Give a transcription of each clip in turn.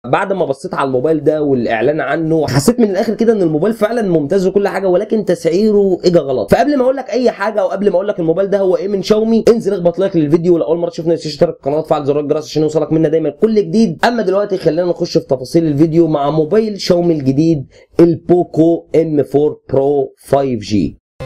بعد ما بصيت على الموبايل ده والاعلان عنه حسيت من الاخر كده ان الموبايل فعلا ممتاز وكل حاجه ولكن تسعيره اجى غلط فقبل ما اقول لك اي حاجه او قبل ما اقول لك الموبايل ده هو ايه من شاومي انزل اخبط لايك للفيديو ولو اول مره تشوفنا اشترك في القناه وفعل زر الجرس عشان يوصلك منا دايما كل جديد اما دلوقتي خلينا نخش في تفاصيل الفيديو مع موبايل شاومي الجديد البوكو ام 4 برو 5G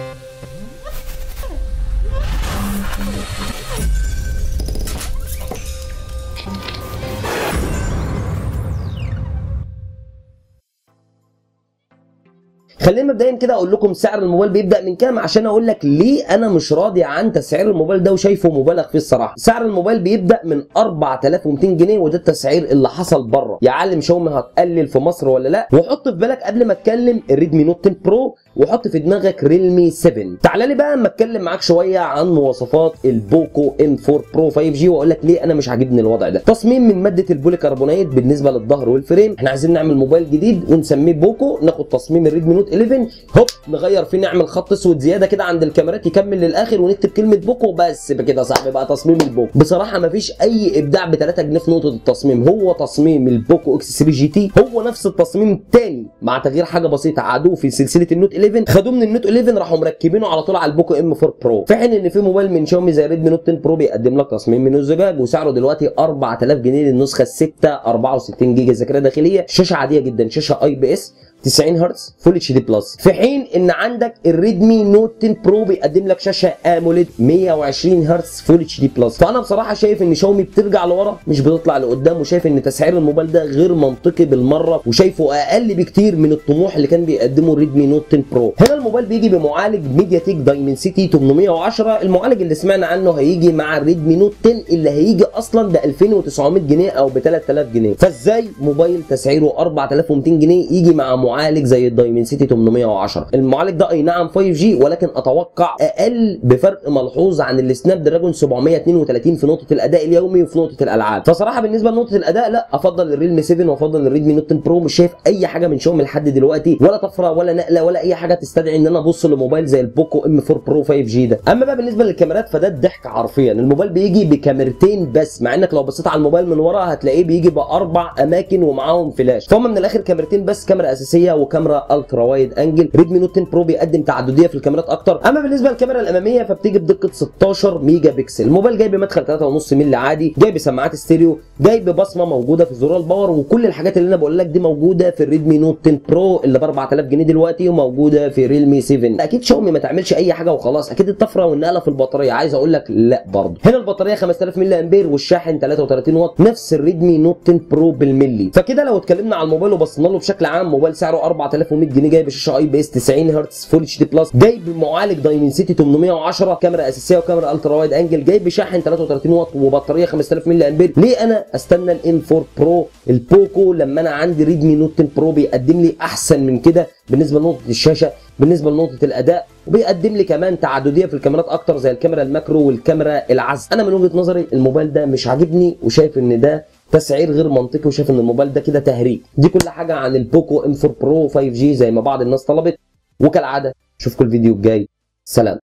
خلينا مبدئيا كده اقول لكم سعر الموبايل بيبدا من كام عشان اقول لك ليه انا مش راضي عن تسعير الموبايل ده وشايفه مبالغ فيه الصراحه سعر الموبايل بيبدا من 4200 جنيه وده التسعير اللي حصل بره يا عالم شاومي هتقلل في مصر ولا لا وحط في بالك قبل ما اتكلم الريدمي نوت 10 برو وحط في دماغك ريلمي 7 تعالى لي بقى اما اتكلم معاك شويه عن مواصفات البوكو ام 4 برو 5 جي واقول لك ليه انا مش عاجبني الوضع ده تصميم من ماده البوليكربونات بالنسبه للظهر والفريم احنا عايزين نعمل موبايل جديد ونسميه بوكو ناخد تصميم الريدمي نوت 11 هوب نغير فيه نعمل خط اسود زياده كده عند الكاميرات يكمل للاخر ونكتب كلمه بوكو بس كده يا صاحبي بقى تصميم البوكو بصراحه ما فيش اي ابداع ب 3 جنيه في نقطه التصميم هو تصميم البوكو اكس 3 جي تي هو نفس التصميم الثاني مع تغيير حاجه بسيطه عادوه في سلسله النوت 11 خدوه من النوت 11 راحوا مركبينه على طول على البوكو ام 4 برو في حين ان في موبايل من شاومي زي ريدمي نوت 10 برو بيقدم لك تصميم من الزجاج وسعره دلوقتي 4000 جنيه للنسخه الستة 64 جيجا ذاكره داخليه شاشه عاديه جدا شاشه اي بي اس 90 هرتز فول اتش دي بلس في حين ان عندك الريدمي نوت 10 برو بيقدم لك شاشه اموليد 120 هرتز فول اتش دي بلس فانا بصراحه شايف ان شاومي بترجع لورا مش بتطلع لقدام وشايف ان تسعير الموبايل ده غير منطقي بالمره وشايفه اقل بكتير من الطموح اللي كان بيقدمه الريدمي نوت 10 برو هنا الموبايل بيجي بمعالج ميديا تيك دايمنسيتي 810 المعالج اللي سمعنا عنه هيجي مع الريدمي نوت 10 اللي هيجي اصلا ب 2900 جنيه او ب 3000 جنيه فازاي موبايل تسعيره 4200 جنيه يجي مع معالج زي الدايمنسيتي 810 المعالج ده اي نعم 5G ولكن اتوقع اقل بفرق ملحوظ عن السناب دراجون 732 في نقطه الاداء اليومي وفي نقطه الالعاب فصراحه بالنسبه لنقطه الاداء لا افضل الريلمي 7 وافضل الريدمي نوت 10 برو مش شايف اي حاجه من شاومي لحد دلوقتي ولا طفره ولا نقله ولا اي حاجه تستدعي ان انا ابص لموبايل زي البوكو ام 4 برو 5G ده اما بقى بالنسبه للكاميرات فده الضحك حرفيا الموبايل بيجي بكاميرتين بس مع انك لو بصيت على الموبايل من ورا هتلاقيه بيجي باربع اماكن ومعاهم فلاش فهم من الاخر كاميرتين بس كاميرا اساسيه وكاميرا الترا وايد انجل ريدمي نوت 10 برو بيقدم تعدديه في الكاميرات اكتر اما بالنسبه للكاميرا الاماميه فبتيجي بدقه 16 ميجا بكسل الموبايل جاي بمدخل 3.5 مللي عادي جاي بسماعات ستيريو جاي ببصمه موجوده في زرار الباور وكل الحاجات اللي انا بقول لك دي موجوده في الريدمي نوت 10 برو اللي ب 4000 جنيه دلوقتي وموجوده في ريلمي 7 اكيد شاومي ما تعملش اي حاجه وخلاص اكيد الطفره والنقله في البطاريه عايز اقول لك لا برضه هنا البطاريه 5000 ملي امبير والشاحن 33 واط نفس الريدمي نوت 10 برو بالملي فكده لو اتكلمنا على الموبايل وبصينا له بشكل عام موبايل سعره 4100 جنيه جاي بشاشه اي بي اس 90 هرتز فول اتش دي بلس جاي بمعالج دايمنسيتي 810 كاميرا اساسيه وكاميرا الترا وايد انجل جاي بشاحن 33 واط وبطاريه 5000 ملي امبير ليه انا استنى الان 4 برو البوكو لما انا عندي ريدمي نوت 10 برو بيقدم لي احسن من كده بالنسبه لنقطه الشاشه بالنسبه لنقطه الاداء وبيقدم لي كمان تعدديه في الكاميرات اكتر زي الكاميرا الماكرو والكاميرا العزل انا من وجهه نظري الموبايل ده مش عاجبني وشايف ان ده تسعير غير منطقي وشايف ان الموبايل ده كده تهريج دي كل حاجه عن البوكو ام 4 برو 5 جي زي ما بعض الناس طلبت وكالعاده اشوفكم الفيديو الجاي سلام